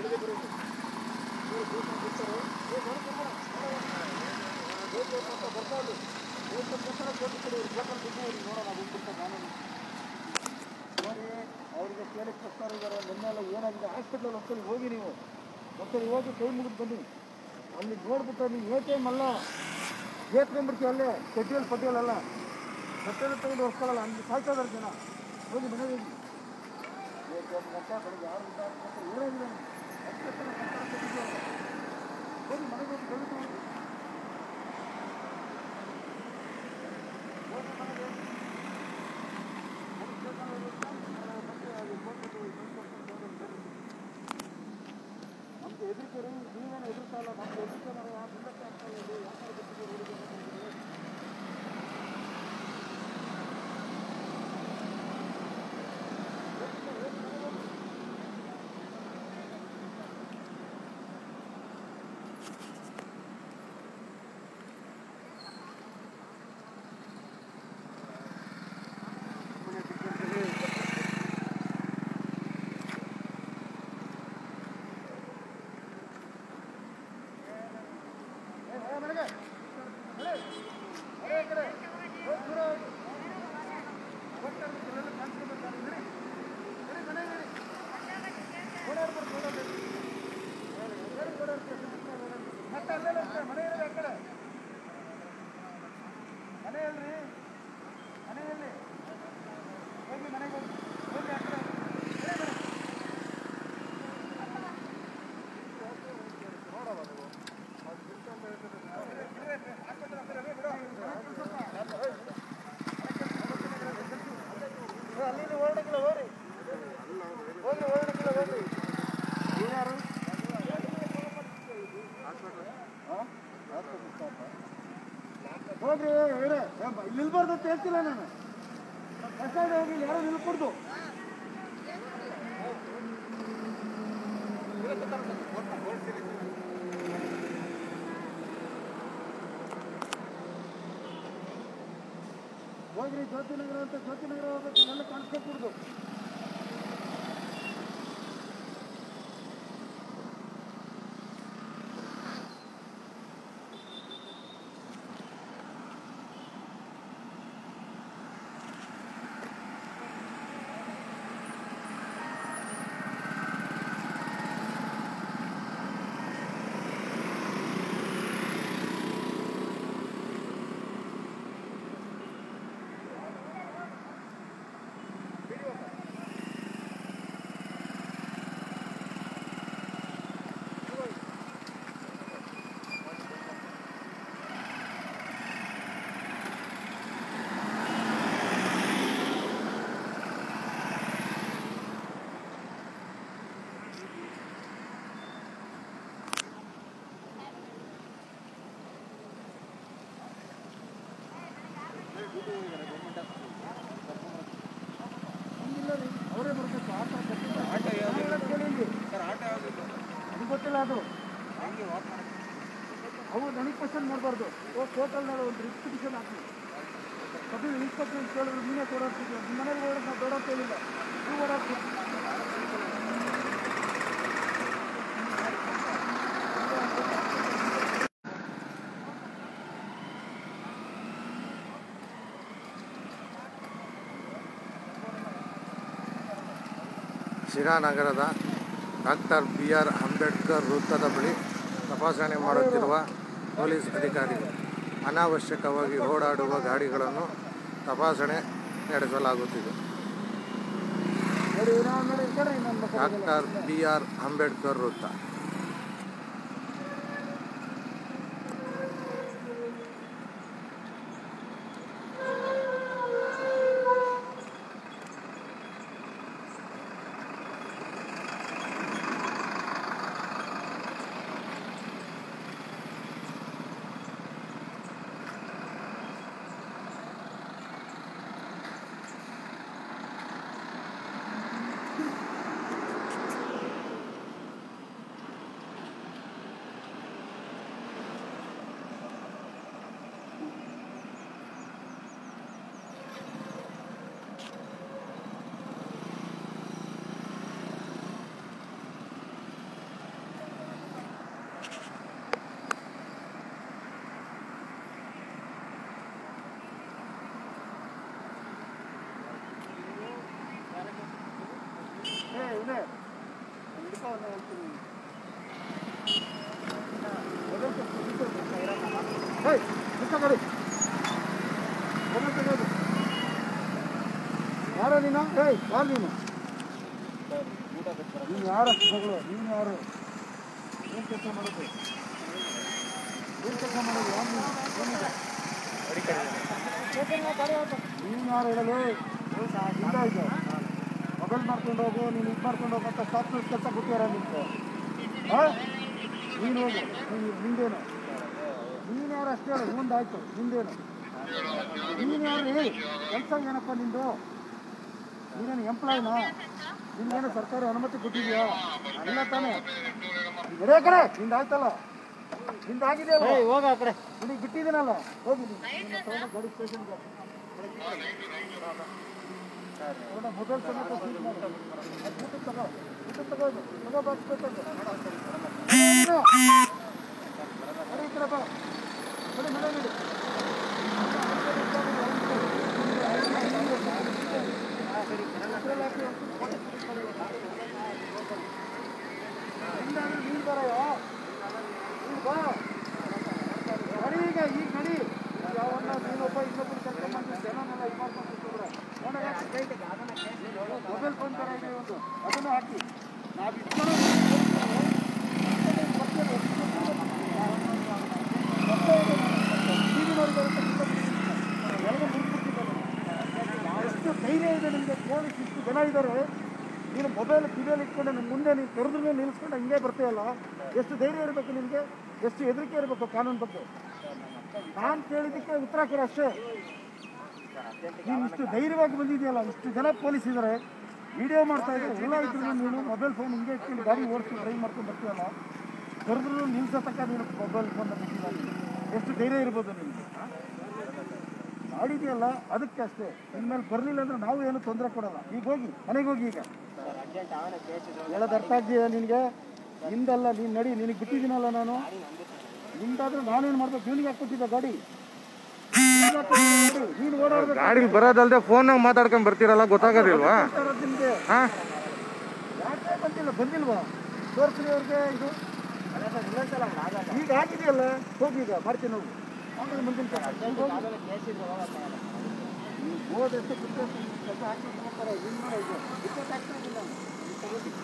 ನೋಡಿ ಅವರಿಗೆ ಕೇಳಕ್ಕೆ ಪ್ರಸ್ತಾರ ಇದ್ದಾರೆ ನಿನ್ನೆಲ್ಲ ಏನಾಗಿದೆ ಹಾಸ್ಪಿಟ್ಲಲ್ಲಿ ಒಂದ್ಸರಿ ಹೋಗಿ ನೀವು ಒಂದ್ಸರಿ ಹೋಗಿ ಕೈ ಮುಗಿದು ಬನ್ನಿ ಅಲ್ಲಿ ನೋಡ್ಬಿಟ್ಟು ನೀವು ಎ ಟಿ ಎಮ್ ಅಲ್ಲ ಏತ್ಕೊಂಡ್ಬಿಡ್ತೀವಿ ಅಲ್ಲೇ ಪೆಟ್ರೋಲ್ ಪೆಟ್ರೋಲ್ ಅಲ್ಲ ಪೆಟ್ರೋಲ್ ತಗೊಂಡು ಹೊರ್ಕೊಳ್ಳಲ್ಲ ಅಲ್ಲಿ ಸಾಯ್ತಾ ಇದ್ದಾರೆ ಜನ ಹೋಗಿ ಮನೆಗೆ ಹೋಗಿ ಎ ಟಿ ಎಮ್ ಗಂಟ ಬೆಳಗ್ಗೆ ಆರು ಗಂಟೆ ಆರು ಗಂಟೆ ಏನಾಗಿದೆ ಹತ್ತು ಜನ ಸರ್ಕಾರ ಕೊಟ್ಟಿದ್ದೀವಲ್ಲ. ಹೋಗಿ ಮನೆಗೆ ಹೋಗಿ ದಯವಿಟ್ಟು ಹೋಗಿ. ಹೋಗಿ ಮನೆಗೆ. ನಮ್ಗೆ ಹೆದರಿಕೆ ರೀ ನೀವೇನು ಹೆದರ್ತಾ ಇಲ್ಲ ನಮ್ಗೆ ಹೆದರಿಕೆ ಮರ ಮುಂದಕ್ಕೆ ಆಗ್ತಾ ಇಲ್ಲ ಇದು ಯಾಕೆ ಗೊತ್ತಿದೆ ಹುಡುಗಿ ನಮಗೆ? ಏ, ಏ, ಮನೆಗೆ. ಮನೆ. ಮನೆ ಈ ಕಡೆ. ಹೋಗಿ ದೂರ ಹೋಗಿ. ಹೋಗ್ತಾ ಇರ್ಬೇಕು, ಇಲ್ಲೆಲ್ಲ ಕಾಣಿಸ್ಕೊಬೇಕು. ನಡಿ. ನಡಿ, ಮನೆಗೆ ನಡಿ. ಓಡಾಡ್ಬಾರ್ದು, ಓಡಾಡ್ಬೇಕು. ಹೇಳಿ, ಹೇಳಿ, ಓಡಾಡ್ಬೇಕು. ಮತ್ತೆ ಅಲ್ಲೆಲ್ಲ ಇರ್ತದೆ, ಮನೆ ಇರೋದು ಆ ಕಡೆ. ಮನೆ ಎಲ್ರಿ ಮನೆ ಎಲ್ಲಿ ಹೋಗಿ ಮನೆಗೆ ಹೋಗಿ ಹೋಗಿ ಆ ಕಡೆ ನಡಿ, ನಡಿ. ನೋಡವ ನೀವು ಅದು ಬಿಡ್ಕೊಂಡು ಇರ್ತದೆ. ಆಸ್ಪತ್ರೆ ಹತ್ರ ಇದೆ, ಬಿಡು. ಏ, ಅಲ್ಲಿ ಇಲ್ಲಿ ಓಡಕ್ಕಿಲ್ಲ ಹೋಗ್ರಿ ಹೋಗಿ ಓಡಕ್ಕಿಲ್ಲ ಹೋಗ್ರಿ ನೀವ್ಯಾರು ಹಾ? ಹಾಸ್ಪಿಟ್ಲ್ ಸ್ಟಾಫಾ? ಹೋಗ್ರಿ ಇವರೇ ಇಲ್ಲಿ ನಿಲ್ಬಾರ್ದು ಅಂತ ಹೇಳ್ತಿಲ್ಲ ನಾನು ಕಷ್ಟ ಇದೆ ಹೋಗಿ ಇಲ್ಲಿ ಯಾರು ನಿಲ್ಕೊಡ್ದು ಹೋಗ್ರಿ ಜ್ಯೋತಿನಗರ ಅಂತ ಜ್ಯೋತಿನಗರ ಹೋಗ್ಬೇಕು ಇಲ್ಲೆಲ್ಲ ಕಾಣಿಸ್ಕೊಡ್ದು ಹಂಗಿಲ್ಲ ರೀ ಅವರೇ ಬರಬೇಕು ಆ ಥರ ಕಟ್ಟಿಲ್ಲ. ನಾನ್ ಹೇಳೋದ್ ಕೇಳಿ ಇಲ್ಲಿ. ನನಗ್ ಗೊತ್ತಿಲ್ಲ ಅದು ಅವು ನನಗೆ ಕ್ವಶನ್ ಮಾಡಬಾರ್ದು ಓ ಟೋಟಲ್ ನಾನು ಒಂದು ರಿಪಿಟಿಷನ್ ಹಾಕಿ ಕಪಿಲ್ ಇನ್ಸ್ಪೆಕ್ಟರ್ ಅಂತ ಕೇಳಿದ್ರು ನೀನೇ ಓಡಾಡ್ತಿದ್ದೆ ನಿಮ್ಮ ಮನೇಲಿ ಓಡೋದು ನಾವು ದೊಡ್ಡ ಹೇಳಿಲ್ಲ ನೀವು ಓಡಾಡ್ತೀವಿ ಶಿರಾನಗರದ ಡಾಕ್ಟರ್ ಬಿ ಆರ್ ಅಂಬೇಡ್ಕರ್ ವೃತ್ತದ ಬಳಿ ತಪಾಸಣೆ ಮಾಡುತ್ತಿರುವ ಪೊಲೀಸ್ ಅಧಿಕಾರಿಗಳು ಅನಾವಶ್ಯಕವಾಗಿ ಓಡಾಡುವ ಗಾಡಿಗಳನ್ನು ತಪಾಸಣೆ ನಡೆಸಲಾಗುತ್ತಿದೆ ನೋಡಿ ಇನ್ನೊಂದು ನೋಡಿ ಈ ಕಡೆ ಇನ್ನೊಂದು ಬಸ್ ಹೋಗಲ್ಲ. ಡಾಕ್ಟರ್ ಬಿ ಆರ್ ಅಂಬೇಡ್ಕರ್ ವೃತ್ತ ಇವನೇ ಹಿಡ್ಕೊ ಅವ್ನ ಹೇಳ್ತೀನಿ ಮೊಬೈಲ್ ಕೊಟ್ಟು ಹಿಡ್ಕೊ. ಏಯ್ ಹಿಡ್ಕೊ ಗಾಡಿ ಮೊಬೈಲ್ ತೆಗೆಯೋದು ಯಾರೋ ನೀನು ಏಯ್ ಯಾರು ನೀನು ನೀನು ಯಾರ ಮಗಳು ನೀನು ಯಾರು ಏನು ಕೆಲಸ ಮಾಡೋದು ಏನು ಕೆಲಸ ಮಾಡೋದು ಯಾರು ನೀನು ಏನಿದೆ ನೀನು ಯಾರು ಹೇಳಲು ಇದಾಯ್ತು ಮೊಬೈಲ್ ಮಾಡ್ಕೊಂಡು ಹೋಗು ನೀನು ಇದು ಮಾಡ್ಕೊಂಡು ಹೋಗು ಅಂತ ಸಾಫ್ಟ್ವೇರ್ ಕೆಲಸ ಕೊಟ್ಟಿಯಾರ ನಿಮ್ಗೆ ಹಾಂ ನೀನು ಹೋಗು ನೀನು ನಿಂದೇನು ನೀನು ಯಾರು ಅಷ್ಟೇ ಹೇಳು ಮುಂದಾಯ್ತು ನಿಂದೇನು ನೀನು ಯಾರು ಹೇಳಿ ಕೆಲಸ ಏನಪ್ಪ ನಿಂದು ನೀನೇನು ಎಂಪ್ಲಾಯ್ನಾ ನಿನ್ಗೇನು ಸರ್ಕಾರಿ ಅನುಮತಿ ಕೊಟ್ಟಿದ್ಯಾ ಇಲ್ಲ ತಾನೇ ಬರೇ ಕಡೆ ನಿಂದಾಯ್ತಲ್ಲ ನಿಂದಾಗಿದೆಯಲ್ಲ ಹೋಗ ಆ ಕಡೆ ನಿನಗೆ ಬಿಟ್ಟಿದ್ದೀನಲ್ಲ ಹೋಗಿ ನೀನು. ನಿನ್ನ ತಗೊಂಡು ಗಾಡಿ ಸ್ಟೇಷನ್ಗೆ ಮೊಬೈಲ್ ಸಮೇತ ಸೀಸ್ ಮಾಡು. ಅದು ಊಟಕ್ಕೆ ತಗೋ ಊಟಕ್ಕೆ ತಗೋ ಇದು. ತಗೋ ಬಾಕ್ಸ್ ಕೊಟ್ಟು ನೀನು. ನಡಿ ಈ ಕಡೆ ಬಾ ನಡಿ ಮನೆ ನಡಿ ಹಿಂದಾದ್ರೆ ನೀನು ಬರಯ್ಯ ನೀನು ಬಾ ನಡಿ ಈಗ ಈಗ ನಡಿ ಯಾವನ್ನ ನೀನೊಬ್ಬ ಇನ್ನೊಬ್ಬರು ಕರ್ಕೊಂಡ್ಬಂದು ಜನನೆಲ್ಲ ಇದು ಮಾಡ್ಕೊಂಡು ಕೂತ್ಕೊಂಡ್ರೆ. ನೋಡಯ್ಯ, ಮೊಬೈಲ್ ಫೋನ್ ಥರ ಇದೆ ಒಂದು ಅದನ್ನು ಹಾಕಿ ನಾವು ಇಟ್ಕೊಳ್ಳೋದು ಎಷ್ಟು ಧೈರ್ಯ ಇದೆ ನಿಮಗೆ ಪೊಲೀಸ್ ಇಷ್ಟು ಜನ ಇದ್ದಾರೆ ನೀನು ಮೊಬೈಲ್ ಕಿವಿಯಲ್ಲಿ ಇಟ್ಕೊಂಡು ನಿಮ್ಮ ಮುಂದೆ ನೀನು ಕರೆದ್ರು ನಿಲ್ಲಿಸ್ಕೊಂಡು ಹಿಂಗೆ ಬರ್ತೀಯಲ್ಲ ಎಷ್ಟು ಧೈರ್ಯ ಇರಬೇಕು ನಿನಗೆ ಎಷ್ಟು ಹೆದರಿಕೆ ಇರಬೇಕು ಕಾನೂನು ಬಗ್ಗೆ ನಾನು ಕೇಳಿದ್ದಕ್ಕೆ ಉತ್ತರ ಕೊಡು ಅಷ್ಟೇ ನೀನು ಇಷ್ಟು ಧೈರ್ಯವಾಗಿ ಬಂದಿದೆಯಲ್ಲ ಇಷ್ಟು ಜನ ಪೊಲೀಸ್ ಇದ್ದಾರೆ ವಿಡಿಯೋ ಮಾಡ್ತಾ ಇದ್ದಾರೆ ಎಲ್ಲ ಇದ್ರು ನೀನು ಮೊಬೈಲ್ ಫೋನ್ ಹಿಂಗೆ ಇಟ್ಕೊಂಡು ಗಾಡಿ ಓಡಿಸಿ ಡ್ರೈವ್ ಮಾಡ್ಕೊಂಡು ಬರ್ತೀಯಲ್ಲ ಕರೆದ್ರು ನಿಲ್ಸೋ ತಕ್ಕ ನೀನು ಮೊಬೈಲ್ ಫೋನ್ ಬಿಟ್ಟಿಲ್ಲ ಎಷ್ಟು ಧೈರ್ಯ ಇರ್ಬೋದು ನಿಮಗೆ ಮಾಡಿದೆಯಲ್ಲ ಅದಕ್ಕೆ ಅಷ್ಟೇ ಇನ್ಮೇಲೆ ಬರಲಿಲ್ಲ ಅಂದ್ರೆ ನಾವು ಏನು ತೊಂದರೆ ಕೊಡಲ್ಲ ಈಗ ಹೋಗಿ ಮನೆಗೆ ಹೋಗಿ ಈಗ ಹೇಳೋದು ಅರ್ಥ ಆಗಿದೆಯಾ ನಿನಗೆ ನಿಂದಲ್ಲ ನೀನು ನಡಿ ನಿನಗೆ ಬಿಟ್ಟಿದ್ದೀನಲ್ಲ ನಾನು ನಿಂದಾದ್ರೆ ನಾನೇನು ಮಾಡ್ಬೇಕು ಇವನಿಗೆ ಯಾಕೆ ಕೊಟ್ಟಿದ್ದೆ ಗಾಡಿ ನೀನ್ ಯಾಕ್ ಕೊಟ್ಟಿದ್ದೆ ಗಾಡಿ? ನೀನು ಓಡಾಡ್ಬೇಕು ಗಾಡಿಲಿ ಬರೋದಲ್ದೆ ಫೋನ್ನಾಗ ಮಾತಾಡ್ಕೊಂಡು ಬರ್ತೀರಲ್ಲ ಗೊತ್ತಾಗೋದಿಲ್ವಾ ಅಂತ ಇರೋದು ನಿಮ್ಗೆ ಹಾಂ ಯಾಕೆ ಬಂದಿಲ್ಲ ಬಂದಿಲ್ವಾ ತೋರಿಸ್ರಿ ಅವ್ರಿಗೆ ಇದು ಈಗ ಹಾಕಿದೆಯಲ್ಲ ಹೋಗಿ ಈಗ ಮಾಡ್ತೀನಿ ಹೋಗಿ ಆಮೇಲೆ ಮುಂದಿನ ಕೆಲಸ. ಈಗ ಹೋಗಿ. ನೀವು ಹೋದಷ್ಟು ಕೆಲಸ ಹಾಕಿ ಮಾಡ್ತಾರೆ ಏನು ಮಾಡೋ ಇದು ಟಿಕೆಟ್ ಹಾಕ್ತಾ ಇದ್ದೀನಿ ನಾನು. ನೀವು ತಗೊಳ್ಳಿ.